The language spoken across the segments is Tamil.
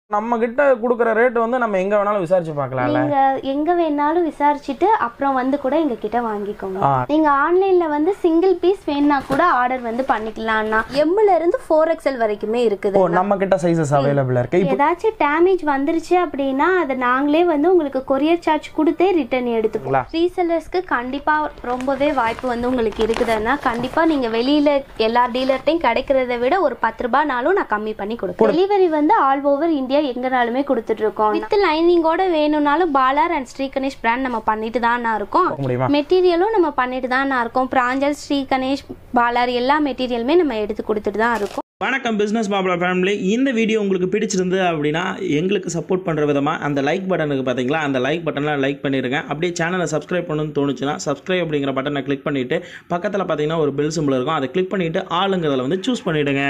நம்ம கிட்ட கொடுக்குற ரேட் வந்து நம்ம எங்க வேணாலும் விசாரிச்சு பார்க்கலாம்ல நீங்க எங்க வேணாலும் விசாரிச்சுட்டு அப்புறம் வந்து கூட எங்க கிட்ட வாங்கிக்கோங்க ஆ. நீங்க ஆன்லைன்ல வந்து சிங்கிள் பீஸ் வேணும்னா கூட ஆர்டர் வந்து பண்ணிக்கலாம்னா எம்ல இருந்து ஃபோர் எக்ஸ்எல் வரைக்குமே இருக்குது ஓ நம்ம கிட்ட சைஸஸ் அவைலபிளா இருக்கு இப்போ ஏதாச்சும் டேமேஜ் வந்துருச்சு அப்படின்னா அதை நாங்களே வந்து உங்களுக்கு கொரியர் சார்ஜ் கொடுத்தே ரிட்டர்ன் எடுத்துக்கலாம் ரீசெல்லர்ஸ்க்கு கண்டிப்பா ரொம்பவே வாய்ப்பு வந்து உங்களுக்கு இருக்குதுன்னா கண்டிப்பா நீங்க வெளியில எல்லா டீலர்ட்டையும் கிடைக்கிறத விட ஒரு பத்து ரூபாய்னாலும் நான் கம்மி பண்ணி கொடுப்பேன் டெலிவரி வந்து ஆல் ஓவர் இந்தியா எங்கனாலுமே கொடுத்துட்டு இருக்கோம் வித் லைனிங்கோட வேணும்னாலும் பாலார் அண்ட் ஸ்ரீ கணேஷ் பிராண்ட் நம்ம பண்ணிட்டு தான் இருக்கோம் முடியுமா மெட்டீரியலும் நம்ம பண்ணிட்டு தான் இருக்கோம் பிராஞ்சல் ஸ்ரீ கணேஷ் பாலார் எல்லா மெட்டீரியலுமே நம்ம எடுத்து கொடுத்துட்டு தான் இருக்கோம் வணக்கம் பிஸ்னஸ் மாப்பிள ஃபேமிலி இந்த வீடியோ உங்களுக்கு பிடிச்சிருந்து அப்படின்னா எங்களுக்கு சப்போர்ட் பண்ணுற விதமாக அந்த லைக் பட்டனுக்கு பார்த்தீங்களா அந்த லைக் பட்டனில் லைக் பண்ணிடுங்க அப்படியே சேனலை சப்ஸ்கிரைப் பண்ணணும்னு தோணுச்சுன்னா சப்ஸ்கிரைப் அப்படிங்கிற பட்டனை கிளிக் பண்ணிவிட்டு பக்கத்தில் பார்த்தீங்கன்னா ஒரு பெல் சிம்பிள் இருக்கும் அதை கிளிக் பண்ணிவிட்டு ஆளுங்கிறதுல வந்து சூஸ் பண்ணிவிடுங்க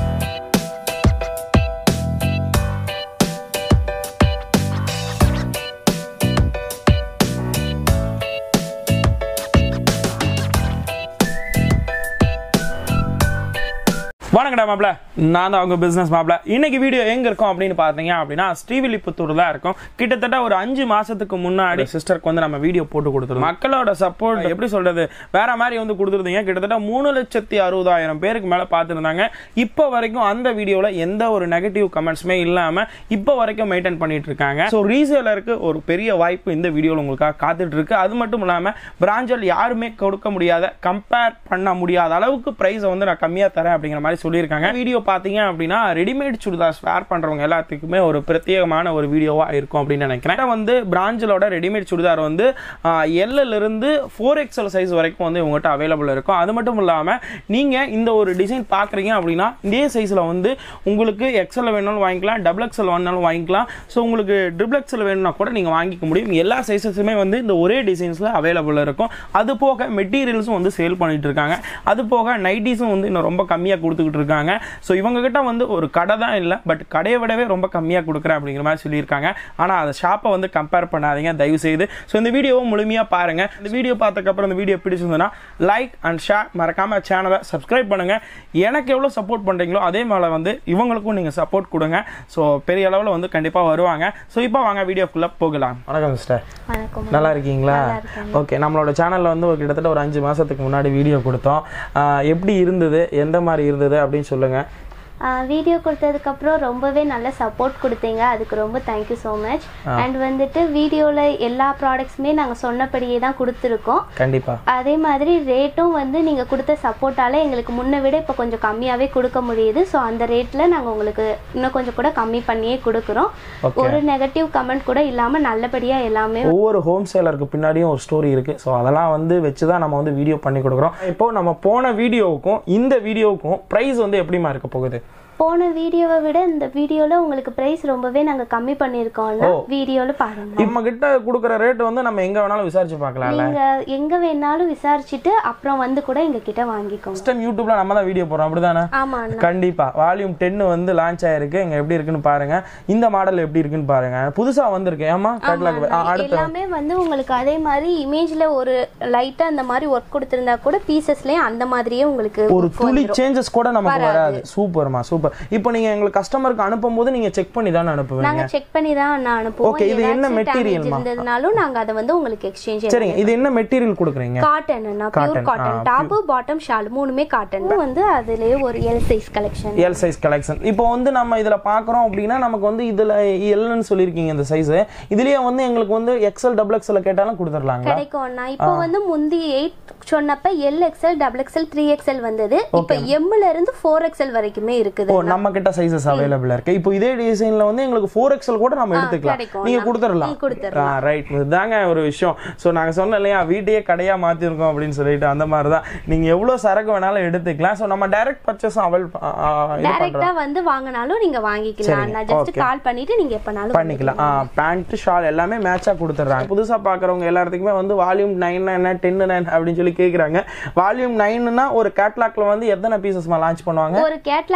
வணக்கடா மாப்ள நான் தான் அவங்க பிசினஸ் மாப்ள இன்னைக்கு வீடியோ எங்க இருக்கோம் அப்படின்னு பாத்தீங்க அப்படின்னா ஸ்ரீவில்லிபுத்தூர் தான் இருக்கும் கிட்டத்தட்ட ஒரு அஞ்சு மாசத்துக்கு முன்னாடி சிஸ்டருக்கு வந்து நம்ம வீடியோ போட்டு கொடுத்துருந்தோம் மக்களோட சப்போர்ட் எப்படி சொல்றது வேற மாதிரி வந்து கொடுத்துருந்தீங்க கிட்டத்தட்ட மூணு லட்சத்தி அறுபதாயிரம் பேருக்கு மேல பார்த்துருந்தாங்க இப்போ வரைக்கும் அந்த வீடியோல எந்த ஒரு நெகட்டிவ் கமெண்ட்ஸுமே இல்லாம இப்போ வரைக்கும் மெயின்டைன் பண்ணிட்டு இருக்காங்க ஸோ ரீசேலருக்கு ஒரு பெரிய வாய்ப்பு இந்த வீடியோவில் உங்களுக்காக காத்துட்டு இருக்கு அது மட்டும் இல்லாம பிராஞ்சல் யாருமே கொடுக்க முடியாத கம்பேர் பண்ண முடியாத அளவுக்கு பிரைஸை வந்து நான் கம்மியா தரேன் அப்படிங்கிற மாதிரி சொல்லியிருக்காங்க வீடியோ பார்த்தீங்க அப்படின்னா ரெடிமேட் சுடிதார்ஸ் வேர் பண்றவங்க எல்லாத்துக்குமே ஒரு பிரத்யேகமான ஒரு வீடியோவா இருக்கும் அப்படின்னு நினைக்கிறேன் இதை வந்து பிராஞ்சலோட ரெடிமேட் சுடிதார் வந்து எல்ல இருந்து ஃபோர் எக்ஸல் சைஸ் வரைக்கும் வந்து உங்கள்கிட்ட அவைலபிள் இருக்கும் அது மட்டும் இல்லாம நீங்க இந்த ஒரு டிசைன் பாக்குறீங்க அப்படின்னா இதே சைஸ்ல வந்து உங்களுக்கு எக்ஸல் வேணாலும் வாங்கிக்கலாம் டபுள் எக்ஸல் வேணாலும் வாங்கிக்கலாம் ஸோ உங்களுக்கு ட்ரிபிள் எக்ஸல் வேணும்னா கூட நீங்க வாங்கிக்க முடியும் எல்லா சைஸஸுமே வந்து இந்த ஒரே டிசைன்ஸ்ல அவைலபிள் இருக்கும் அது போக மெட்டீரியல்ஸும் வந்து சேல் பண்ணிட்டு இருக்காங்க அது போக நைட்டிஸும் வந்து இன்னும் ரொம்ப கம்மியாக கொடுத்துக்கிட்டு இருக்காங்க ஸோ இவங்க கிட்ட வந்து ஒரு கடை தான் இல்லை பட் கடையை விடவே ரொம்ப கம்மியாக கொடுக்குறேன் அப்படிங்கிற மாதிரி சொல்லியிருக்காங்க ஆனால் அந்த ஷாப்பை வந்து கம்பேர் பண்ணாதீங்க தயவு செய்து ஸோ இந்த வீடியோவை முழுமையாக பாருங்க இந்த வீடியோ பார்த்ததுக்கப்புறம் இந்த வீடியோ பிடிச்சிருந்ததுன்னா லைக் அண்ட் ஷேர் மறக்காம சேனலை சப்ஸ்கிரைப் பண்ணுங்க எனக்கு எவ்வளோ சப்போர்ட் பண்ணுறீங்களோ அதே மாதிரி வந்து இவங்களுக்கும் நீங்கள் சப்போர்ட் கொடுங்க ஸோ பெரிய அளவில் வந்து கண்டிப்பாக வருவாங்க ஸோ இப்போ வாங்க வீடியோக்குள்ளே போகலாம் வணக்கம் சிஸ்டர் வணக்கம் நல்லா இருக்கீங்களா நல்லா இருக்கேன். ஓகே நம்மளோட சேனல்ல வந்து ஒரு கிட்டத்தட்ட ஒரு அஞ்சு மாசத்துக்கு முன்னாடி வீடியோ கொடுத்தோம் ஆஹ் எப்படி இருந்தது எந்த மாதிரி இருந்தது அப்படின்னு சொல்லுங்க வீடியோ கொடுத்ததுக்கப்புறம் ரொம்பவே நல்ல சப்போர்ட் கொடுத்தீங்க அதுக்கு ரொம்ப தேங்க்யூ ஸோ மச் அண்ட் வந்துட்டு வீடியோவில் எல்லா ப்ராடக்ட்ஸுமே நாங்கள் சொன்னபடியே தான் கொடுத்துருக்கோம் கண்டிப்பா அதே மாதிரி ரேட்டும் வந்து நீங்கள் கொடுத்த சப்போர்ட்டால எங்களுக்கு முன்ன விட இப்போ கொஞ்சம் கம்மியாகவே கொடுக்க முடியுது ஸோ அந்த ரேட்டில் நாங்கள் உங்களுக்கு இன்னும் கொஞ்சம் கூட கம்மி பண்ணியே கொடுக்குறோம் Okay. ஒரு நெகட்டிவ் கமெண்ட் கூட இல்லாமல் நல்லபடியாக எல்லாமே ஒவ்வொரு ஹோம் சேலருக்கு பின்னாடியும் ஒரு ஸ்டோரி இருக்கு ஸோ அதெல்லாம் வந்து வச்சு தான் நம்ம வந்து வீடியோ பண்ணி கொடுக்குறோம் இப்போ நம்ம போன வீடியோவுக்கும் இந்த வீடியோவுக்கும் ப்ரைஸ் வந்து எப்படிமா இருக்க போகுது போன வீடியோவை விட இந்த வீடியோவில் உங்களுக்கு ப்ரைஸ் ரொம்பவே நாங்கள் கம்மி பண்ணியிருக்கோம்னா வீடியோவில் பாருங்க நம்ம கிட்ட கொடுக்குற ரேட் வந்து நம்ம எங்க வேணாலும் விசாரிச்சு பார்க்கலாம்ல நீங்க எங்க வேணாலும் விசாரிச்சுட்டு அப்புறம் வந்து கூட எங்க கிட்ட வாங்கிக்கோங்க ஃபர்ஸ்ட் டைம் யூடியூப்ல நம்ம தான் வீடியோ போடுறோம் அப்படிதானே ஆமா அண்ணா கண்டிப்பா வால்யூம் டென் வந்து லான்ச் ஆயிருக்கு இங்க எப்படி இருக்குன்னு பாருங்க இந்த மாடல் எப்படி இருக்குன்னு பாருங்க புதுசா வந்திருக்கு ஏமா கேட்லாக் அடுத்து எல்லாமே வந்து உங்களுக்கு அதே மாதிரி இமேஜ்ல ஒரு லைட்டா அந்த மாதிரி ஒர்க் கொடுத்திருந்தா கூட பீசஸ்லயும் அந்த மாதிரியே உங்களுக்கு ஒரு துளி சேஞ்சஸ் கூட நமக்கு வராது சூப்பர்மா சூப்பர் இப்போ நீங்க எங்களுக்கு கஸ்டமருக்கு அனுப்பும் போது நீங்க செக் பண்ணி தானே அனுப்புவீங்க நாங்க செக் பண்ணி தான் நான் அனுப்புவோம் Okay, இது என்ன ஏதாச்சும் material damage மா? இருந்ததுனாலும் நாங்க அதை வந்து உங்களுக்கு எக்ஸ்சேஞ்ச் சரிங்க இது என்ன மெட்டீரியல் கொடுக்குறீங்க காட்டன் அண்ணா pure cotton top bottom shawl மூணுமே காட்டன் வந்து அதுலயே ஒரு L size collection L size collection இப்போ வந்து நம்ம இதுல பாக்குறோம் அப்படின்னா நமக்கு வந்து இதுல எல்னு சொல்லியிருக்கீங்க இந்த சைஸ் இதுலயே வந்து எங்களுக்கு வந்து எக்ஸல் டபுள் எக்ஸல் கேட்டாலும் கொடுத்துடலாங்களா கிடைக்கும் அண்ணா இப்போ வந்து முந்தி எயிட் சொன்னப்ப L XL double XL three XL வந்தது இப்போ எம்ல இருந்து ஃபோர் எக்ஸ்எல் வரைக்குமே இருக்குது ஓ நம்ம கிட்ட சைஸஸ் அவைலபிள் இருக்கு இப்போ இதே டிசைன்ல வந்து எங்களுக்கு ஃபோர் எக்ஸல் கூட நம்ம எடுத்துக்கலாம் கிடைக்கும். நீங்க கொடுத்துடலாம் நீ கொடுத்துடலாம். ரைட் இதுதாங்க ஒரு விஷயம் ஸோ நாங்க சொன்னோம் இல்லையா வீட்டையே கடையா மாத்திருக்கோம் அப்படின்னு சொல்லிட்டு அந்த மாதிரி தான் நீங்க எவ்வளவு சரக்கு வேணாலும் எடுத்துக்கலாம் ஸோ நம்ம டைரக்ட் பர்ச்சேஸ் அவைல் இது பண்றோம் டைரக்டா வந்து வாங்கினாலும் நீங்க வாங்கிக்கலாம் நான் ஜஸ்ட் கால் பண்ணிட்டு நீங்க எப்பனாலும் பண்ணிக்கலாம் பேண்ட் ஷால் எல்லாமே மேட்சா கொடுத்துட்றாங்க புதுசா பாக்குறவங்க எல்லாத்துக்குமே வந்து வால்யூம் நைன் என்ன டென் நைன் அப்படின்னு சொல்லி கேக்குறாங்க வால்யூம் நைன்னா ஒரு கேட்லாக்ல வந்து எத்தனை பீசஸ் லான்ச் பண்ணுவாங்க ஒரு கேட்லாக்கு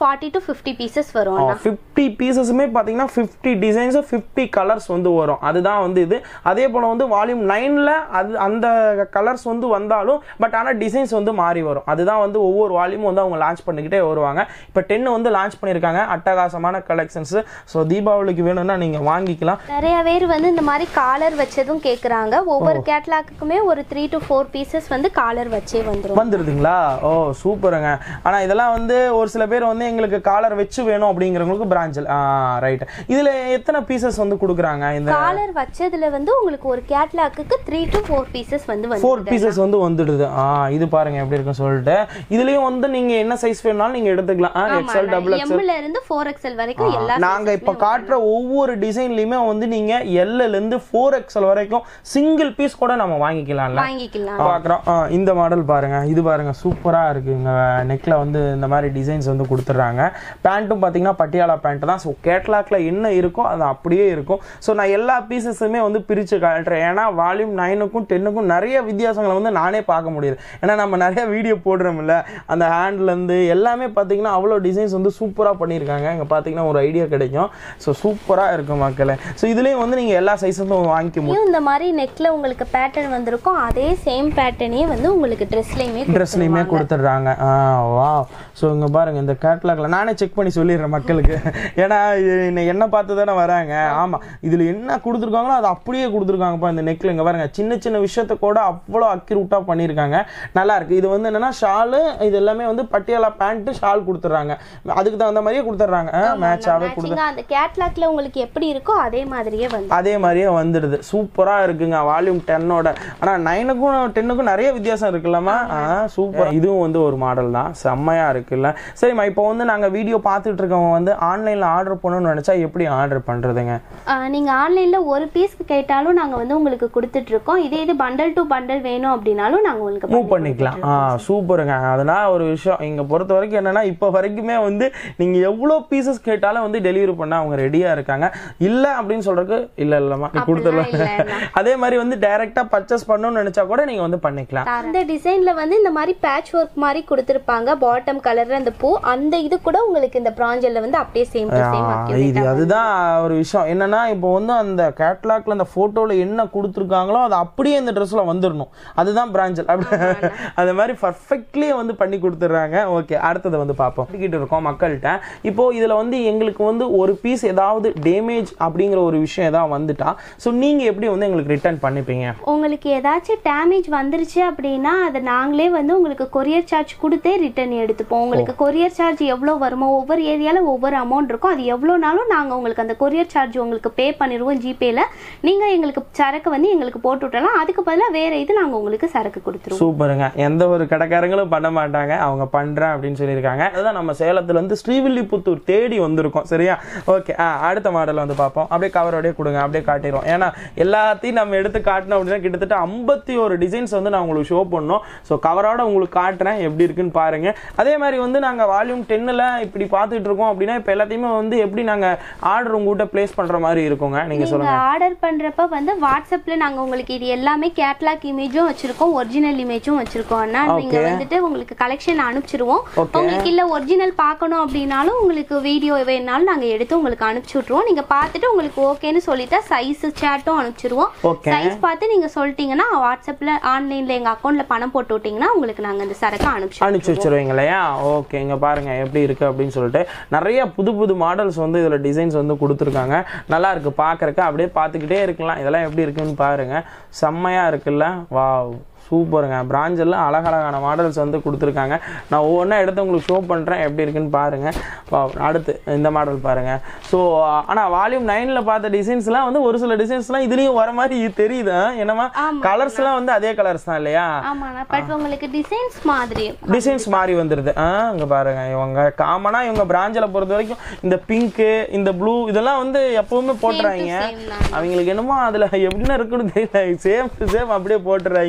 ஃபார்ட்டி டு ஃபிஃப்டி பீசஸ் வரும் ஃபிஃப்டி பீசஸுமே பார்த்தீங்கன்னா ஃபிஃப்டி டிசைன்ஸ் ஃபிஃப்டி கலர்ஸ் வந்து வரும் அதுதான் வந்து இது அதே போல் வந்து வால்யூம் நைனில் அது அந்த கலர்ஸ் வந்து வந்தாலும் பட் ஆனால் டிசைன்ஸ் வந்து மாறி வரும் அதுதான் வந்து ஒவ்வொரு வால்யூமும் வந்து அவங்க லான்ச் பண்ணிக்கிட்டே வருவாங்க இப்போ டென்னு வந்து லான்ச் பண்ணியிருக்காங்க அட்டகாசமான கலெக்ஷன்ஸ் ஸோ தீபாவளிக்கு வேணும்னா நீங்கள் வாங்கிக்கலாம் நிறைய பேர் வந்து இந்த மாதிரி காலர் வச்சதும் கேக்குறாங்க ஒவ்வொரு கேட்லாக்குமே ஒரு த்ரீ டு ஃபோர் பீசஸ் வந்து காலர் வச்சே வந்துரும் வந்துருதுங்களா ஓ சூப்பருங்க ஆனால் இதெல்லாம் வந்து ஒரு சில பேர் வந்து எங்களுக்கு காலர் வச்சு வேணும் அப்படிங்கிறவங்களுக்கு பிராஞ்சில் ஆ ரைட் இதில் எத்தனை பீசஸ் வந்து கொடுக்குறாங்க இந்த காலர் வச்சதுல வந்து உங்களுக்கு ஒரு கேட்லாக்கு த்ரீ டு ஃபோர் பீசஸ் வந்து வந்து ஃபோர் பீசஸ் வந்து வந்துடுது ஆ இது பாருங்க எப்படி இருக்குன்னு சொல்லிட்டு இதுலயும் வந்து நீங்க என்ன சைஸ் வேணாலும் நீங்க எடுத்துக்கலாம் எக்ஸ்எல் டபுள் எக்ஸ்எல் எம்ல இருந்து ஃபோர் எக்ஸ்எல் வரைக்கும் எல்லா நாங்க இப்ப காட்டுற ஒவ்வொரு டிசைன்லயுமே வந்து நீங்க எல்ல இருந்து ஃபோர் எக்ஸ்எல் வரைக்கும் சிங்கிள் பீஸ் கூட நம்ம வாங்கிக்கலாம்ல வாங்கிக்கலாம் பாக்குறோம் ஆ, இந்த மாடல் பாருங்க இது பாருங்க சூப்பரா இருக்குங்க நெக்ல வந்து இந்த மாதிரி டிசைன்ஸ் வந்து கொடுத்துட்றாங்க பேண்ட்டும் பாத்தீங்கன்னா பட்டியாலா பேண்ட் தான் ஸோ கேட்லாக்ல என்ன இருக்கோ அது அப்படியே இருக்கும் ஸோ நான் எல்லா பீசஸுமே வந்து பிரிச்சு காட்டுறேன் ஏன்னா வால்யூம் நைனுக்கும் டென்னுக்கும் நிறைய வித்தியாசங்களை வந்து நானே பார்க்க முடியுது ஏன்னா நம்ம நிறைய வீடியோ போடுறோம்ல அந்த ஹேண்ட்ல இருந்து எல்லாமே பாத்தீங்கன்னா அவ்வளோ டிசைன்ஸ் வந்து சூப்பரா பண்ணியிருக்காங்க இங்க பாத்தீங்கன்னா ஒரு ஐடியா கிடைக்கும் ஸோ சூப்பரா இருக்கும் மக்களே ஸோ இதுலயும் வந்து நீங்க எல்லா சைஸும் வாங்கிக்க முடியும் இதுலயும் இந்த மாதிரி நெக்ல உங்களுக்கு பேட்டர்ன் வந்திருக்கும் அதே சேம் பேட்டர்னே வந்து உங்களுக்கு ட்ரெஸ்லயுமே ட்ரெஸ்லையுமே கொடுத்துட்றாங்க ஆ வா ஸோ இங்கே பாருங்க இந்த கேட்லாக்ல நானே செக் பண்ணி சொல்லிடுறேன் மக்களுக்கு ஏன்னா இது என்ன- என்ன பார்த்து தானே வராங்க ஆமாம் இதில் என்ன கொடுத்துருக்காங்களோ அது அப்படியே கொடுத்துருக்காங்கப்பா இந்த நெக்கில் இங்கே பாருங்க சின்ன சின்ன விஷயத்த கூட அவ்வளோ அக்யூரேட்டாக பண்ணியிருக்காங்க நல்லா இருக்கு இது வந்து என்னன்னா ஷாலு இது எல்லாமே வந்து பட்டியாலா பேண்ட்டு ஷால் கொடுத்துட்றாங்க அதுக்கு தகுந்த மாதிரியே கொடுத்துட்றாங்க மேட்சாகவே கொடு மேட்சிங்கா அந்த கேட்லாக்ல உங்களுக்கு எப்படி இருக்கோ அதே மாதிரியே வந்து அதே மாதிரியே வந்துடுது சூப்பராக இருக்குங்க வால்யூம் டென்னோட ஆனால் நைனுக்கும் டென்னுக்கும் நிறைய வித்தியாசம் இருக்குல்லம்மா ஆ சூப்பர் இதுவும் வந்து ஒரு மாடல் தான் செம்மையாக இருக்குல்ல சரிம்மா இப்போ வந்து நாங்கள் வீடியோ பார்த்துட்டு இருக்கவங்க வந்து ஆன்லைனில் ஆர்டர் பண்ணணும்னு நினச்சா எப்படி ஆர்டர் பண்ணுறதுங்க ஆஹ் நீங்க ஆன்லைன்ல ஒரு பீஸ்க்கு கேட்டாலும் நாங்க வந்து உங்களுக்கு கொடுத்துட்டு இருக்கோம் இதே இது பண்டல் டு பண்டல் வேணும் அப்படின்னாலும் நாங்க உங்களுக்கு மூவ் பண்ணிக்கலாம் ஆ சூப்பருங்க அதனால் ஒரு விஷயம் இங்கே பொறுத்த வரைக்கும் என்னன்னா இப்போ வரைக்குமே வந்து நீங்கள் எவ்வளோ பீசஸ் கேட்டாலும் வந்து டெலிவரி பண்ண அவங்க ரெடியாக இருக்காங்க இல்லை அப்படின்னு சொல்றதுக்கு இல்லை இல்லைம்மா நீ கொடுத்துடலாம் இல்லைன்னா. அதே மாதிரி வந்து டைரெக்டாக பர்ச்சேஸ் பண்ணணும்னு நினச்சா கூட நீங்கள் வந்து பண்ணிக்கலாம் அந்த டிசைன்ல வந்து இந்த மாதிரி பேட்ச் ஒர்க் மாதிரி கொடுத்திருப்பாங்க பாட்டம் கலர்ல அந்த பூ அந்த இது கூட உங்களுக்கு இந்த பிராஞ்சல்ல வந்து அப்படியே சேம் டு சேம் ஆ, இது அதுதான் ஒரு விஷயம் என்னன்னா இப்போ வந்து அந்த கேட்லாக்ல அந்த போட்டோல என்ன கொடுத்துருக்காங்களோ அது அப்படியே இந்த ட்ரெஸ்ல வந்துடணும் அதுதான் பிராஞ்சல் அது மாதிரி பர்ஃபெக்ட்லி வந்து பண்ணி கொடுத்துட்றாங்க ஓகே அடுத்தது வந்து பார்ப்போம் கிட்ட இருக்கோம் மக்கள்கிட்ட இப்போ இதுல வந்து எங்களுக்கு வந்து ஒரு பீஸ் ஏதாவது டேமேஜ் அப்படிங்கிற ஒரு விஷயம் ஏதாவது வந்துட்டா ஸோ நீங்க எப்படி வந்து எங்களுக்கு ரிட்டர்ன் பண்ணிப்பீங்க உங்களுக்கு ஏதாச்சும் டேமேஜ் வந்துருச்சு அப்படின்னா அதை நாங்களே வந்து உங்களுக்கு கொரியர் சார்ஜ் கொடுத்தே ரிட்டர்ன் எடுத்துப்போம் உங்களுக்கு கொரியர் சார்ஜ் எவ்வளோ வருமோ ஒவ்வொரு ஏரியாவில் ஒவ்வொரு அமௌண்ட் இருக்கும் அது எவ்வளோனாலும் நாங்கள் உங்களுக்கு அந்த கொரியர் சார்ஜ் உங்களுக்கு பே பண்ணிடுவோம் ஜிபேல நீங்கள் எங்களுக்கு சரக்கு வந்து எங்களுக்கு போட்டு விட்டலாம் அதுக்கு பதிலாக வேற இது நாங்கள் உங்களுக்கு சரக்கு கொடுத்துருவோம் சூப்பருங்க எந்த ஒரு கடைக்காரங்களும் பண்ண மாட்டாங்க அவங்க பண்றேன் அப்படின்னு சொல்லியிருக்காங்க அதுதான் நம்ம சேலத்துல இருந்து ஸ்ரீவில்லிபுத்தூர் தேடி வந்திருக்கோம் சரியா ஓகே அடுத்த மாடல் வந்து பார்ப்போம் அப்படியே கவரோடய கொடுங்க அப்படியே காட்டிடுவோம் ஏன்னா எல்லாத்தையும் நம்ம எடுத்து காட்டணும் அப்படின்னா கிட்டத்தட்ட ஐம்பத்தி ஒரு டிசைன்ஸ் வந்து நான் உங்களுக்கு ஷோ பண்ணோம் ஸோ கவரோட உங்களுக்கு காட்டுறேன் எப்படி இருக்குன்னு பாருங்க அதே மாதிரி வந்து நாங்கள் வால்யூம் டென்னில் இப்படி பார்த்துட்டு இருக்கோம் அப்படின்னா இப்போ எல்லாத்தையுமே வந்து எப்படி நாங்கள் ஆர்டர் உங்ககிட்ட பிளேஸ் பண்ற மாதிரி இருக்குங்க நீங்க சொல்லுங்க நீங்க ஆர்டர் பண்றப்ப வந்து வாட்ஸ்அப்ல நாங்க உங்களுக்கு இது எல்லாமே கேட்லாக் இமேஜும் வச்சிருக்கோம் ஒரிஜினல் இமேஜும் வச்சிருக்கோம் அண்ணா நீங்க வந்துட்டு உங்களுக்கு கலெக்ஷன் அனுப்பிச்சிருவோம் Okay. உங்களுக்கு இல்ல ஒரிஜினல் பார்க்கணும் அப்படின்னாலும் உங்களுக்கு வீடியோ வேணாலும் நாங்க எடுத்து உங்களுக்கு அனுப்பிச்சு விட்ருவோம் நீங்க பார்த்துட்டு உங்களுக்கு ஓகேன்னு சொல்லிட்டா சைஸ் சேட்டும் அனுப்பிச்சிருவோம் Okay. சைஸ் பார்த்து நீங்க சொல்லிட்டீங்கன்னா வாட்ஸ்அப்ல ஆன்லைன்ல எங்க அக்கௌண்ட்ல பணம் போட்டு விட்டீங்கன்னா உங்களுக்கு நாங்க அந்த சரக்கு அனுப்பிச்சு அனுப்பிச்சு வச்சிருவீங்க இல்லையா ஓகே இங்க பாருங்க எப்படி இருக்கு அப்படின்னு சொல்லிட்டு நிறைய புது புது மாடல்ஸ் வந்து இதுல டிசைன்ஸ் வந்து கொடுத்துருக்காங்க நல்லா இருக்கு பார்க்கறக்கு அப்படியே பார்த்துக்கிட்டே இருக்கலாம் இதெல்லாம் எப்படி இருக்குன்னு பாருங்க செம்மையா இருக்குல்ல வாவ் சூப்பருங்க பிராஞ்செல்லாம் அழகழகான மாடல்ஸ் வந்து கொடுத்துருக்காங்க நான் ஒவ்வொன்றா எடுத்து உங்களுக்கு ஷோ பண்ணுறேன் எப்படி இருக்குன்னு பாருங்க Wow, அடுத்து இந்த மாடல் பாருங்க ஸோ ஆனால் வால்யூம் நைனில் பார்த்த டிசைன்ஸ்லாம் வந்து ஒரு சில டிசைன்ஸ்லாம் இதுலேயும் வர மாதிரி தெரியுது என்னமா கலர்ஸ்லாம் வந்து அதே கலர்ஸ் தான் இல்லையா ஆமாண்ணா பட் உங்களுக்கு டிசைன்ஸ் மாதிரி டிசைன்ஸ் மாறி வந்துருது ஆ இங்க பாருங்க இவங்க காமனா இவங்க பிராஞ்சில் பொறுத்த வரைக்கும் இந்த பிங்க்கு இந்த ப்ளூ இதெல்லாம் வந்து எப்பவுமே போட்டுறாங்க same தான். அவங்களுக்கு என்னமோ அதுல எப்படின்னா இருக்குன்னு தெரியல சேம் டு சேம் அப்படியே போட்டுறாங்க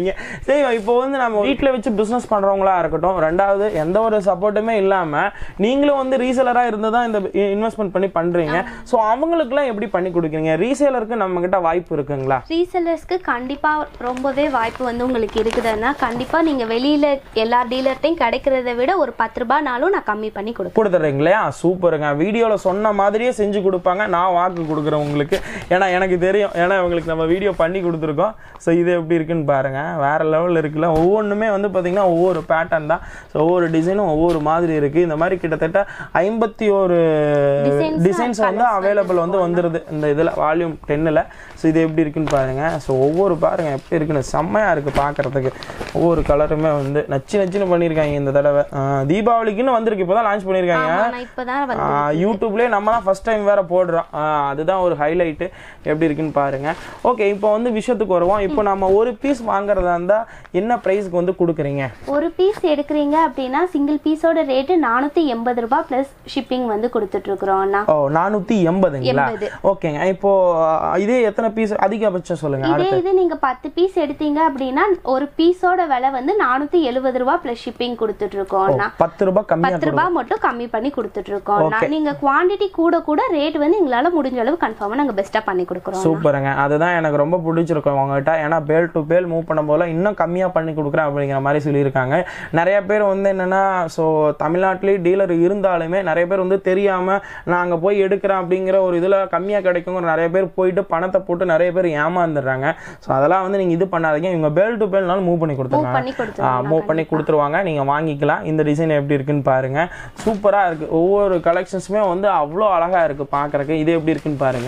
சரி இப்போ வந்து நம்ம வீட்டில் வச்சு பிஸ்னஸ் பண்ணுறவங்களா இருக்கட்டும் ரெண்டாவது எந்த ஒரு சப்போர்ட்டுமே இல்லாமல் நீங்களும் வந்து ரீசேலராக இருந்து தான் இந்த இன்வெஸ்ட்மெண்ட் பண்ணி பண்ணுறீங்க ஸோ அவங்களுக்குலாம் எப்படி பண்ணி கொடுக்குறீங்க ரீசேலருக்கு நம்மக்கிட்ட வாய்ப்பு இருக்குங்களா ரீசெல்லர்ஸ்க்கு கண்டிப்பாக ரொம்பவே வாய்ப்பு வந்து உங்களுக்கு இருக்குதுன்னா கண்டிப்பாக நீங்கள் வெளியில் எல்லா டீலர்ட்டையும் கிடைக்கிறத விட ஒரு பத்து ரூபாய்னாலும் நான் கம்மி பண்ணி கொடுப்பேன் கொடுத்துட்றீங்க இல்லையா சூப்பருங்க வீடியோவில் சொன்ன மாதிரியே செஞ்சு கொடுப்பாங்க நான் வாக்கு கொடுக்குறேன் உங்களுக்கு ஏன்னா எனக்கு தெரியும் ஏன்னா உங்களுக்கு நம்ம வீடியோ பண்ணி கொடுத்துருக்கோம் ஸோ இது எப்படி இருக்குன்னு பாருங்க வேற லெவலில் இருக்குல்ல ஒவ்வொன்றுமே வந்து பார்த்தீங்கன்னா ஒவ்வொரு பேட்டர்ன் தான் ஸோ ஒவ்வொரு டிசைனும் ஒவ்வொரு மாதிரி இருக்குது இந்த மாதிரி கிட்டத்தட்ட ஐம்பத்தி ஒரு Designs, டிசைன்ஸ் வந்து அவைலபிள் வந்து வந்துடுது இந்த இதில் வால்யூம் டென்னில் ஸோ இது எப்படி இருக்குன்னு பாருங்க ஸோ ஒவ்வொரு பாருங்க எப்படி இருக்குன்னு செம்மையாக இருக்குது பார்க்குறதுக்கு ஒவ்வொரு கலருமே வந்து நச்சு நச்சுன்னு பண்ணியிருக்காங்க இந்த தடவை ஆஹ் தீபாவளிக்குன்னு வந்திருக்கு இப்போ தான் லான்ச் பண்ணியிருக்காங்க ஆமா, நான் இப்போ தான் வந்து ஆஹ் யூடியூப்லேயே நம்ம தான் ஃபஸ்ட் டைம் வேற போடுறோம் ஆஹ் அதுதான் ஒரு ஹைலைட்டு எப்படி இருக்குன்னு பாருங்க ஓகே இப்போ வந்து விஷயத்துக்கு வருவோம் இப்போ நம்ம ஒரு பீஸ் வாங்குறதா இருந்தால் என்ன ப்ரைஸ்க்கு வந்து கொடுக்குறீங்க ஒரு பீஸ் எடுக்கிறீங்க அப்படின்னா சிங்கிள் பீஸோட ரேட்டு நானூற்றி எண்பது ரூபாய் ப்ளஸ் ஷிப்பிங் வந்து கொடுத்துட்ருக்குறோம் அண்ணா ஓ நானூற்றி எண்பதுங்களா எண்பது. ஓகேங்க இப்போ ஆஹ் இதே எத்தனை பீஸ் அதிகபட்சம் சொல்லுங்க இதே இது நீங்க பத்து பீஸ் எடுத்தீங்க அப்படின்னா ஒரு பீஸோட விலை வந்து நானூத்தி எழுபது ரூபாய் பிளஸ் ஷிப்பிங் கொடுத்துட்டு இருக்கோம்னா பத்து ரூபாய் கம்மியாக பத்து ரூபாய் மட்டும் கம்மி பண்ணி கொடுத்துட்டு இருக்கோம்னா நீங்க குவாண்டிட்டி கூட கூட ரேட் வந்து எங்களால முடிஞ்ச அளவு கன்ஃபார்மா நாங்க பெஸ்டா பண்ணி கொடுக்குறோம் சூப்பருங்க அதுதான் எனக்கு ரொம்ப பிடிச்சிருக்கும் உங்ககிட்ட ஏன்னா பேல் டு பேல் மூவ் பண்ணும் போல இன்னும் கம்மியாக பண்ணி கொடுக்குறேன் அப்படிங்கிற மாதிரி சொல்லியிருக்காங்க நிறைய பேர் வந்து என்னென்னா ஸோ தமிழ்நாட்டிலேயே டீலர் இருந்தாலுமே நிறைய பேர் வந்து தெரியாமல் நான் அங்கே போய் எடுக்கிறேன் அப்படிங்கிற ஒரு இதில் கம்மியாக கிடைக்குங்கிற நிறைய பேர் போயிட்டு பணத்தை போட்டு நிறைய பேர் ஏமாந்துடுறாங்க ஸோ அதெல்லாம் வந்து நீங்கள் இது பண்ணாதீங்க இவங்க பேல் டு பேல்னாலும் மூவ் பண்ணி மூவ் கொடுத்துருங்க பண்ணி கொடுத்துருவோம் மூவ் பண்ணி கொடுத்துருவாங்க நீங்கள் வாங்கிக்கலாம் இந்த டிசைன் எப்படி இருக்குன்னு பாருங்க சூப்பராக இருக்குது ஒவ்வொரு கலெக்ஷன்ஸுமே வந்து அவ்வளோ அழகாக இருக்குது பார்க்குறக்கு இது எப்படி இருக்குன்னு பாருங்க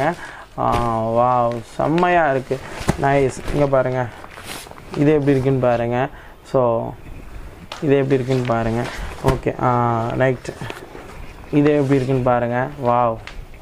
வா செம்மையாக இருக்குது நைஸ் இங்கே பாருங்க இது எப்படி இருக்குன்னு பாருங்க ஸோ இது எப்படி இருக்குன்னு பாருங்க ஓகே ரைட் இது எப்படி இருக்குன்னு பாருங்க வாவ்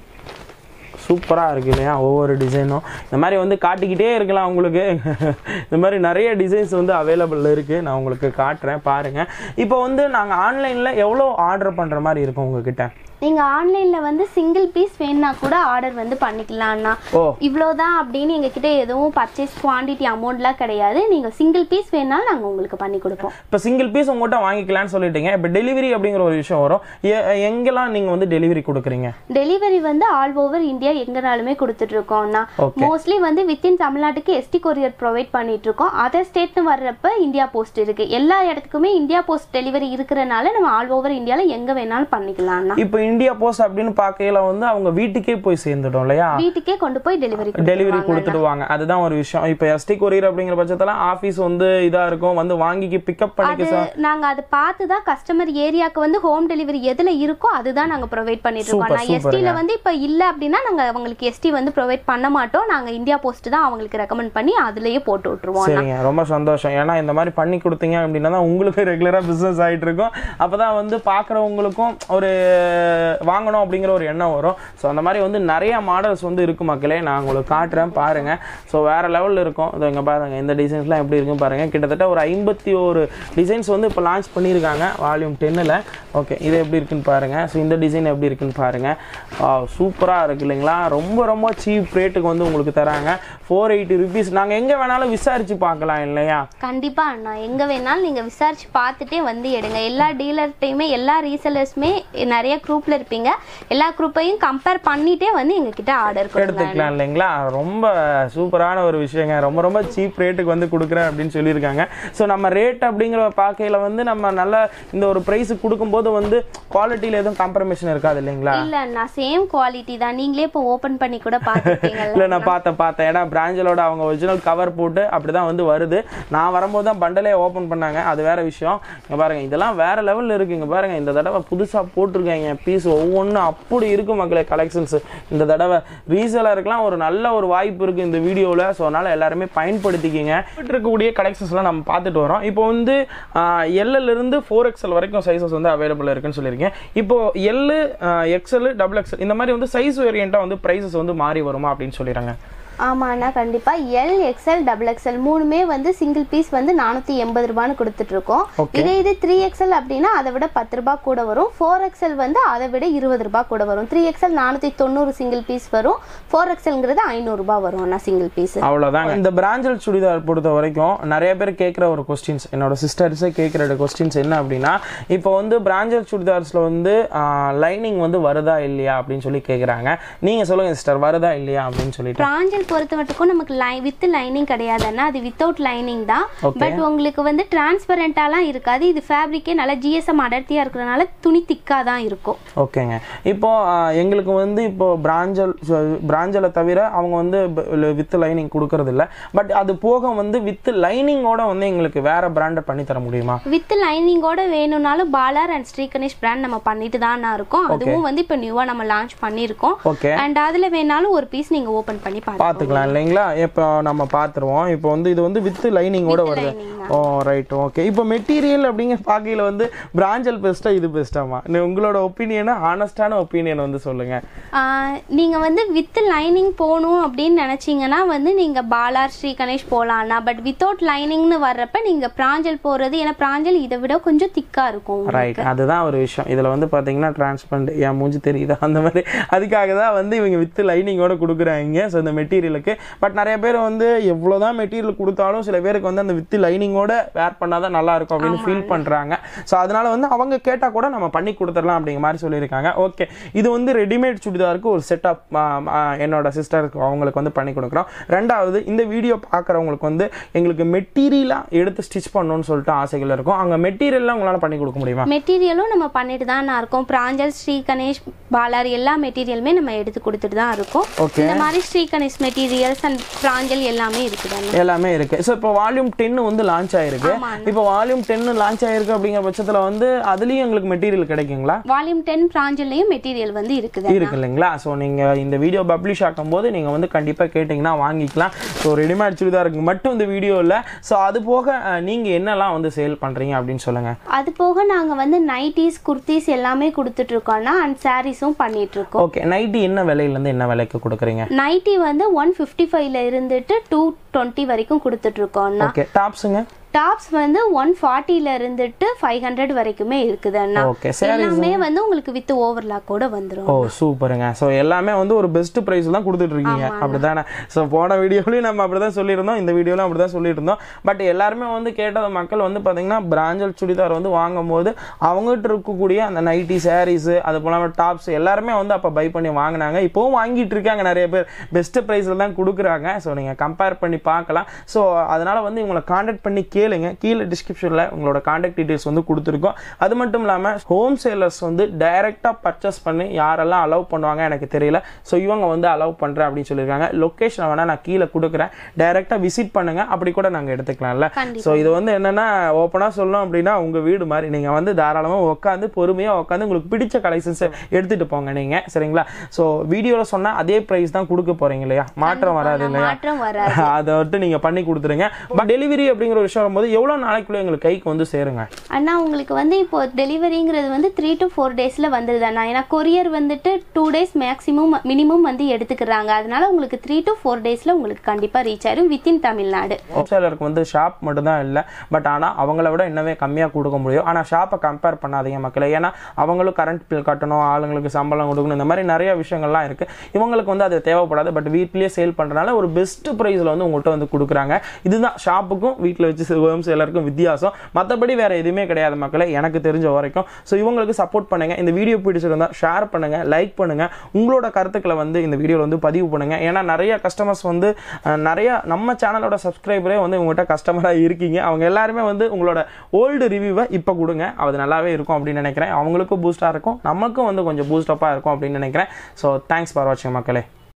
சூப்பராக இருக்கு இல்லையா ஒவ்வொரு டிசைனும் இந்த மாதிரி வந்து காட்டிக்கிட்டே இருக்கலாம் உங்களுக்கு இந்த மாதிரி நிறைய டிசைன்ஸ் வந்து அவைலபிள் இருக்குது நான் உங்களுக்கு காட்டுறேன் பாருங்கள் இப்போ வந்து நாங்கள் ஆன்லைனில் எவ்வளோ ஆர்டர் பண்ணுற மாதிரி இருக்கும் உங்ககிட்ட நீங்க ஆன்லைன்ல வந்து சிங்கிள் பீஸ் வேணும்னா கூட ஆர்டர் வந்து பண்ணிக்கலாம்னா ஓ இவ்வளோதான் அப்படின்னு எங்ககிட்ட எதுவும் பர்ச்சேஸ் குவாண்டிட்டி அமௌண்ட்லாம் கிடையாது நீங்க சிங்கிள் பீஸ் வேணாலும் நாங்க உங்களுக்கு பண்ணி கொடுப்போம் இப்போ சிங்கிள் பீஸ் உங்கள்கிட்ட வாங்கிக்கலாம்னு சொல்லிட்டீங்க இப்போ டெலிவரி அப்படிங்கிற ஒரு விஷயம் வரும் எ- எங்கெல்லாம் நீங்கள் வந்து டெலிவரி கொடுக்குறீங்க டெலிவரி வந்து ஆல் ஓவர் இந்தியா எங்கனாலுமே கொடுத்துட்டு இருக்கோம்னா Okay. மோஸ்ட்லி வந்து வித்தின் தமிழ்நாட்டுக்கு எஸ்டி கொரியர் ப்ரொவைட் பண்ணிட்டு இருக்கோம் அதர் ஸ்டேட்னு வர்றப்ப இந்தியா போஸ்ட் இருக்கு எல்லா இடத்துக்குமே இந்தியா போஸ்ட் டெலிவரி இருக்கிறனால நம்ம ஆல் ஓவர் இந்தியால எங்க வேணாலும் பண்ணிக்கலாம்னா இப்போ இந்தியா போஸ்ட் அப்படின்னு பார்க்கையில வந்து அவங்க வீட்டுக்கே போய் சேர்ந்துடும் இல்லையா வீட்டுக்கே கொண்டு போய் டெலிவரி டெலிவரி கொடுத்துடுவாங்க அதுதான் ஒரு விஷயம் இப்போ எஸ்டி கொரியர் அப்படிங்கிற பட்சத்தில் ஆஃபீஸ் வந்து இதாக இருக்கும் வந்து வாங்கி பிக்கப் பண்ணிக்க அது நாங்க அதை பார்த்து தான் கஸ்டமர் ஏரியாக்கு வந்து ஹோம் டெலிவரி எதுல இருக்கோ அதுதான் நாங்க ப்ரொவைட் பண்ணிட்டு இருக்கோம் Super, நான் எஸ்டில வந்து இப்ப இல்ல அப்படின்னா நாங்க அவங்களுக்கு எஸ்டி வந்து ப்ரொவைட் பண்ண மாட்டோம் நாங்க இந்தியா போஸ்ட் தான் அவங்களுக்கு ரெக்கமெண்ட் பண்ணி அதுலயே போட்டு விட்டுருவோம் சரிங்க ரொம்ப சந்தோஷம் ஏன்னா இந்த மாதிரி பண்ணி கொடுத்தீங்க அப்படின்னா தான் உங்களுக்கு ரெகுலராக பிஸ்னஸ் ஆகிட்டு இருக்கும் அப்போ தான் வந்து பார்க்குறவங்களுக்கும் ஒரு வாங்கணும் அப்படிங்கிற ஒரு எண்ணம் வரும் ஸோ அந்த மாதிரி வந்து நிறைய மாடல்ஸ் வந்து இருக்கு மக்களே நான் உங்களுக்கு காட்டுறேன் பாருங்கள் ஸோ வேறு லெவலில் இருக்கும் இதோ இங்கே பாருங்கள் இந்த டிசைன்ஸ்லாம் எப்படி இருக்குன்னு பாருங்கள் கிட்டத்தட்ட ஒரு ஐம்பத்தி ஒரு டிசைன்ஸ் வந்து இப்போ லான்ச் பண்ணியிருக்காங்க வால்யூம் டென்னில் ஓகே இது எப்படி இருக்குன்னு பாருங்கள் ஸோ இந்த டிசைன் எப்படி இருக்குன்னு பாருங்கள் சூப்பராக இருக்கு இல்லைங்களா ரொம்ப ரொம்ப சீப் ரேட்டுக்கு வந்து உங்களுக்கு தராங்க ஃபோர் எயிட்டி ருபீஸ் நாங்கள் எங்கே வேணாலும் விசாரித்து பார்க்கலாம் இல்லையா கண்டிப்பா அண்ணா எங்க வேணாலும் நீங்க விசாரிச்சு பார்த்துட்டே வந்து எடுங்க எல்லா டீலர்ட்டையுமே எல்லா ரீசெலர்ஸுமே நிறைய குரூப்ல இருப்பீங்க எல்லா குரூப்பையும் கம்பேர் பண்ணிட்டே வந்து எங்க கிட்ட ஆர்டர் கொடுங்க எடுத்துக்கலாம் இல்லைங்களா ரொம்ப சூப்பரான ஒரு விஷயங்க ரொம்ப ரொம்ப சீப் ரேட்டுக்கு வந்து கொடுக்குறேன் அப்படின்னு சொல்லியிருக்காங்க ஸோ நம்ம ரேட் அப்படிங்கிற பார்க்கையில வந்து நம்ம நல்ல இந்த ஒரு ப்ரைஸ் கொடுக்கும்போது வந்து குவாலிட்டியில் எதுவும் காம்ப்ரமைஷன் இருக்காது இல்லைங்களா இல்ல அண்ணா சேம் குவாலிட்டி தான் நீங்களே இப்போ ஓபன் பண்ணி கூட பார்த்துருப்பீங்கல்ல இல்லை நான் பார்த்தேன் பார்த்தேன் ஏன்னா பிராஞ்சலோட அவங்க ஒரிஜினல் கவர் போட்டு அப்படி தான் வந்து வருது நான் வரும்போது தான் பண்டலே ஓப்பன் பண்ணாங்க அது வேற விஷயம் இங்கே பாருங்க இதெல்லாம் வேற லெவலில் இருக்கு இங்கே பாருங்க இந்த தடவை புதுசாக போட்டிருக்காங்க பீஸ் ஒவ்வொன்றும் அப்படி இருக்கு மக்களே கலெக்ஷன்ஸ் இந்த தடவை ரீசேலருக்குலாம் ஒரு நல்ல ஒரு வாய்ப்பு இருக்கு இந்த வீடியோவில் ஸோ அதனால எல்லாருமே பயன்படுத்திக்கிங்க இப்படி இருக்கக்கூடிய கலெக்ஷன்ஸ்லாம் நம்ம பார்த்துட்டு வரோம் இப்போ வந்து எல்எல் இருந்து ஃபோர் எக்ஸ்எல் வரைக்கும் சைஸஸ் வந்து அவைலபிள் இருக்குன்னு சொல்லியிருக்கேன் இப்போ எல் எக்ஸ்எல் டபுள் எக்ஸ்எல் இந்த மாதிரி வந்து சைஸ் வேரியண்ட்டாக வந்து ப்ரைஸஸ் வந்து மாறி வருமா அப்படின்னு சொல்லிடுறாங்க ஆமாண்ணா கண்டிப்பா எல் எக்ஸ்எல் டபுள் எக்ஸ்எல் மூணுமே வந்து சிங்கிள் பீஸ் வந்து நானூத்தி எண்பது ரூபான்னு கொடுத்துட்டு இருக்கோம் Okay. இதே இது த்ரீ எக்ஸ்எல் அப்படின்னா அதை விட பத்து ரூபாய் கூட வரும் ஃபோர் எக்ஸ்எல் வந்து அதை விட இருபது ரூபாய் கூட வரும் த்ரீ எக்ஸ்எல் நானூத்தி தொண்ணூறு சிங்கிள் பீஸ் வரும் ஃபோர் எக்ஸ்எல்ங்கிறது ஐநூறு ரூபாய் வரும் அண்ணா சிங்கிள் பீஸ் அவ்வளோதாங்க இந்த பிராஞ்சல் சுடிதார் பொறுத்த வரைக்கும் நிறைய பேர் கேட்குற ஒரு கொஸ்டின்ஸ் என்னோட சிஸ்டர்ஸே கேட்குற கொஸ்டின்ஸ் என்ன அப்படின்னா இப்போ வந்து பிராஞ்சல் சுடிதார்ஸில் வந்து லைனிங் வந்து வருதா இல்லையா அப்படின்னு சொல்லி கேட்குறாங்க நீங்கள் சொல்லுங்கள் சிஸ்டர் வருதா இல்லையா அப்படின்னு சொல்லிட்டு பிராஞ்சல் பொறுத்த மட்டுக்கும் நமக்கு லை வித் லைனிங் கிடையாதுன்னா அது வித்தவுட் லைனிங் தான் Okay. பட் உங்களுக்கு வந்து டிரான்ஸ்பரண்டாலாம் இருக்காது இது ஃபேப்ரிக்கே நல்லா ஜிஎஸ்எம் அடர்த்தியா இருக்கிறதுனால துணி திக்கா தான் இருக்கும் ஓகேங்க இப்போ ஆஹ், எங்களுக்கு வந்து இப்போ பிராஞ்சல் பிராஞ்சலை தவிர அவங்க வந்து வித் லைனிங் கொடுக்கறது இல்ல பட் அது போக வந்து வித் லைனிங்கோட வந்து எங்களுக்கு வேற பிராண்டை பண்ணி தர முடியுமா வித் லைனிங்கோட வேணும்னாலும் பாலார் அண்ட் ஸ்ரீ கணேஷ் பிராண்ட் நம்ம பண்ணிட்டு தான் இருக்கோம் அதுவும் வந்து இப்போ நியூவா நம்ம லான்ச் பண்ணியிருக்கோம் ஓகே அண்ட் அதுல வேணாலும் ஒரு பீஸ் நீங்க ஓபன் பண்ணி பாருங்க பார்த்துக்கலாம் இல்லைங்களா இப்போ நம்ம பார்த்துருவோம் இப்போ வந்து இது வந்து வித் லைனிங்கோட வருது lining ஓ ரைட் ஓகே இப்போ மெட்டீரியல் அப்படிங்கிற பார்க்கையில் வந்து பிராஞ்சல் பெஸ்ட்டா இது பெஸ்ட்டாமா உங்களோட ஒப்பீனியனை ஆனஸ்டான ஒப்பீனியன் வந்து சொல்லுங்க ஆஹ் நீங்க வந்து வித் லைனிங் போகணும் அப்படின்னு நினைச்சீங்கன்னா வந்து நீங்க பாலார் ஸ்ரீ கணேஷ் போலாம்னா பட் வித்தவுட் லைனிங்னு வர்றப்ப நீங்க பிராஞ்சல் போறது ஏன்னா பிராஞ்சல் இதை விட கொஞ்சம் திக்கா இருக்கும் ரைட் அதுதான் ஒரு விஷயம் இதில் வந்து பார்த்தீங்கன்னா டிரான்ஸ்பரண்ட் என் மூஞ்சி தெரியுதா அந்த மாதிரி அதுக்காக தான் வந்து இவங்க வித் லைனிங்கோட கொடுக்குறாங்க ஸோ இந்த மெட்டீரியலுக்கு பட் நிறைய பேர் வந்து எவ்வளோ தான் மெட்டீரியல் கொடுத்தாலும் சில பேருக்கு வந்து அந்த வித் லைனிங்கோட வேர் பண்ணால் தான் நல்லா இருக்கும் அப்படின்னு ஃபீல் பண்ணுறாங்க ஸோ அதனால வந்து அவங்க கேட்டால் கூட நம்ம பண்ணி கொடுத்துடலாம் அப்படிங்கிற மாதிரி சொல்லியிருக்காங்க ஓகே இது வந்து ரெடிமேட் சுடிதாருக்கு ஒரு செட்டப் என்னோட சிஸ்டருக்கு அவங்களுக்கு வந்து பண்ணி கொடுக்குறோம் ரெண்டாவது இந்த வீடியோ பார்க்குறவங்களுக்கு வந்து எங்களுக்கு மெட்டீரியலாக எடுத்து ஸ்டிச் பண்ணணும்னு சொல்லிட்டு ஆசைகள் இருக்கும் அங்கே மெட்டீரியல்லாம் உங்களால் பண்ணி கொடுக்க முடியுமா மெட்டீரியலும் நம்ம பண்ணிட்டு தான் இருக்கோம் பிராஞ்சல் ஸ்ரீ கணேஷ் பாலார் எல்லா மெட்டீரியலுமே நம்ம எடுத்து கொடுத்துட்டு தான் இருக்கோம் Okay. இந்த மாதிரி ஸ்ரீ கணேஷ் மெட்டீரியல்ஸ் அண்ட் பிராஞ்சல் எல்லாமே இருக்குது அண்ணா. எல்லாமே இருக்கு ஸோ இப்போ வால்யூம் டென் வந்து லான்ச் ஆயிருக்கு இப்போ வால்யூம் டென் லான்ச் ஆயிருக்கு அப்படிங்கிற பட்சத்தில் வந்து அதுலேயும் எங்களுக்கு மெட்டீரியல் கிடைக்குங்களா வால்யூம் டென் பிராஞ்சல்லையும் மெட்டீரியல் வந்து இருக்குது அண்ணா. இருக்கு இல்லைங்களா ஸோ நீங்கள் இந்த வீடியோ பப்ளிஷ் ஆக்கும்போது நீங்கள் வந்து கண்டிப்பாக கேட்டிங்கன்னா வாங்கிக்கலாம் ஸோ ரெடிமேட் சுடிதாருக்கு மட்டும் இந்த வீடியோ இல்லை ஸோ அது போக நீங்கள் என்னெல்லாம் வந்து சேல் பண்ணுறீங்க அப்படின்னு சொல்லுங்கள் அது போக நாங்க வந்து நைட்டிஸ் குர்த்திஸ் எல்லாமே கொடுத்துட்டு இருக்கோம்னா அண்ட் சாரீஸும் பண்ணிட்டு இருக்கோம் ஓகே நைட்டி என்ன விலையிலேருந்து என்ன விலைக்கு கொடுக்குறீங்க நைட்டி வந்து ஒன் ஃபிஃப்டி ஃபைவ்ல இருந்துட்டு டூ டுவெண்ட்டி வரைக்கும் கொடுத்துட்டு இருக்கோம்னா ஓகே டாப்ஸுங்க டாப்ஸ் வந்து ஒன் ஃபார்ட்டில இருந்துட்டு ஃபைவ் ஹண்ட்ரட் வரைக்குமே இருக்குது அண்ணா ஓகே சார் எல்லாமே வந்து உங்களுக்கு வித் ஓவர்லாக் கூட வந்துரும் ஓ சூப்பருங்க ஸோ எல்லாமே வந்து ஒரு பெஸ்ட் ப்ரைஸ் தான் கொடுத்துட்டு இருக்கீங்க அப்படிதானே ஸோ போன வீடியோலையும் நம்ம அப்படி தான் சொல்லியிருந்தோம் இந்த வீடியோலையும் அப்படி தான் சொல்லியிருந்தோம் பட் எல்லாருமே வந்து கேட்டது மக்கள் வந்து பார்த்தீங்கன்னா பிராஞ்சல் சுடிதார் வந்து வாங்கும் போது அவங்ககிட்ட இருக்கக்கூடிய அந்த நைட்டி சாரீஸு அது போல டாப்ஸ் எல்லாருமே வந்து அப்போ பை பண்ணி வாங்கினாங்க இப்போவும் வாங்கிட்டு இருக்காங்க நிறைய பேர் பெஸ்ட் ப்ரைஸில் தான் கொடுக்குறாங்க ஸோ நீங்கள் கம்பேர் பண்ணி பார்க்கலாம் ஸோ அதனால வந்து இவங்களை காண்டாக்ட் பண்ணி கேளுங்க கீழே டிஸ்கிரிப்ஷனில் உங்களோட காண்டாக்ட் டீடைல்ஸ் வந்து கொடுத்துருக்கோம் அது மட்டும் இல்லாமல் ஹோம் சேலர்ஸ் வந்து டைரெக்டாக பர்ச்சேஸ் பண்ணி யாரெல்லாம் அலோவ் பண்ணுவாங்க எனக்கு தெரியல ஸோ இவங்க வந்து அலோவ் பண்ணுறேன் அப்படின்னு சொல்லியிருக்காங்க லொக்கேஷனை வேணால் நான் கீழே கொடுக்குறேன் டைரெக்டாக விசிட் பண்ணுங்க அப்படி கூட நாங்கள் எடுத்துக்கலாம்ல ஸோ இது வந்து என்னன்னா ஓப்பனாக சொல்லணும் அப்படின்னா உங்கள் வீடு மாதிரி நீங்கள் வந்து தாராளமாக உட்காந்து பொறுமையாக உட்காந்து உங்களுக்கு பிடிச்ச கலெக்ஷன்ஸை எடுத்துகிட்டு போங்க நீங்கள் சரிங்களா ஸோ வீடியோவில் சொன்னால் அதே ப்ரைஸ் தான் கொடுக்க போகிறீங்க இல்லையா மாற்றம் வராது இல்லையா மாற்றம் வராது அதை விட்டு நீங்கள் பண்ணி கொடுத்துருங்க பட் டெலிவரி அப்படிங்கிற ஒரு விஷயம் வரும்போது எவ்வளோ நாளைக்குள்ளே எங்களுக்கு கைக்கு வந்து சேருங்க அண்ணா உங்களுக்கு வந்து இப்போ டெலிவரிங்கிறது வந்து த்ரீ டு ஃபோர் டேஸ்ல வந்துடுது அண்ணா ஏன்னா கொரியர் வந்துட்டு டூ டேஸ் மேக்ஸிமம் மினிமம் வந்து எடுத்துக்கிறாங்க அதனால உங்களுக்கு த்ரீ டு ஃபோர் டேஸ்ல உங்களுக்கு கண்டிப்பா ரீச் ஆயிரும் வித்தின் தமிழ்நாடு ஹோல்சேலருக்கு வந்து ஷாப் மட்டும்தான் இல்லை பட் ஆனால் அவங்கள விட இன்னமே கம்மியாக கொடுக்க முடியும் ஆனால் ஷாப்பை கம்பேர் பண்ணாதீங்க மக்களே ஏன்னா அவங்களும் கரண்ட் பில் கட்டணும் ஆளுங்களுக்கு சம்பளம் கொடுக்கணும் இந்த மாதிரி நிறைய விஷயங்கள்லாம் இருக்குது இவங்களுக்கு வந்து அது தேவைப்படாது பட் வீட்லேயே சேல் பண்ணுறதுனால ஒரு பெஸ்ட் ப்ரைஸில் வந்து உங்கள்கிட்ட வந்து கொடுக்குறாங்க இதுதான் ஷாப்புக்கும் வீட்டில் வச்சு ஹோம் சேலருக்கும் வித்தியாசம் மற்றபடி வேறு எதுவுமே கிடையாது மக்களே எனக்கு தெரிஞ்ச வரைக்கும் ஸோ இவங்களுக்கு சப்போர்ட் பண்ணுங்கள் இந்த வீடியோ பிடிச்சிருந்தா ஷேர் பண்ணுங்கள் லைக் பண்ணுங்கள் உங்களோட கருத்துக்களை வந்து இந்த வீடியோவில் வந்து பதிவு பண்ணுங்கள் ஏன்னா நிறைய கஸ்டமர்ஸ் வந்து அஹ், நிறைய நம்ம சேனலோட சப்ஸ்கிரைபரே வந்து உங்கள்கிட்ட கஸ்டமராக இருக்கீங்க அவங்க எல்லாருமே வந்து உங்களோட ஓல்டு ரிவ்யூவை இப்போ கொடுங்க அது நல்லாவே இருக்கும் அப்படின்னு நினைக்கிறேன் அவங்களுக்கும் பூஸ்டாக இருக்கும் நமக்கும் வந்து கொஞ்சம் பூஸ்டப்பாக இருக்கும் அப்படின்னு நினைக்கிறேன் ஸோ தேங்க்ஸ் ஃபார் வாட்சிங் மக்களே